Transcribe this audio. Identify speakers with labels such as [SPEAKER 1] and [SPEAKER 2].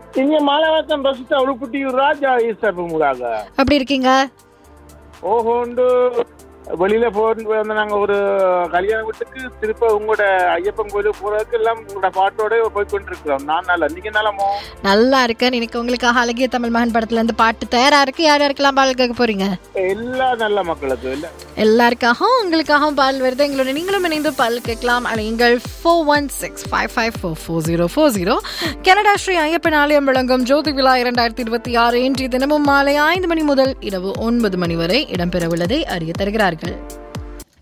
[SPEAKER 1] இங்க மாலவாசம் ரசித்தா உருப்புட்டி ராஜா ஈஸ்டர் மூலாக
[SPEAKER 2] அப்படி இருக்கீங்க
[SPEAKER 1] ஓஹோண்டு வெளியில போட்டு வந்து நாங்க ஒரு கல்யாண வீட்டுக்கு திருப்ப உங்களோட ஐயப்பன் கோயிலுக்கு போறதுக்கு எல்லாம் உங்களோட பாட்டோட போய் கொண்டிருக்கிறோம் நான் நல்லா நீங்க நலமோ
[SPEAKER 2] நல்லா இருக்கேன் இன்னைக்கு உங்களுக்காக அழகிய தமிழ் மகன் படத்துல இருந்து பாட்டு தயாரா இருக்கு யார் யாருக்கெல்லாம் பாடல் கேட்க போறீங்க
[SPEAKER 1] எல்லா நல்ல மக்களுக்கு இல்ல
[SPEAKER 2] எல்லாருக்காகவும் உங்களுக்காகவும் பாடல் வருது எங்களோட நீங்களும் இணைந்து பாடல் கேட்கலாம் அழையுங்கள் four one six five five four four zero four zero Canada Shri Ayyappan ஆலயம் வழங்கும் ஜோதி விழா இரண்டாயிரத்தி இருபத்தி ஆறு இன்றைய தினமும் மாலை ஐந்து மணி முதல் இரவு ஒன்பது மணி வரை இடம்பெறவுள்ளதை அறிய தருகிறார்கள்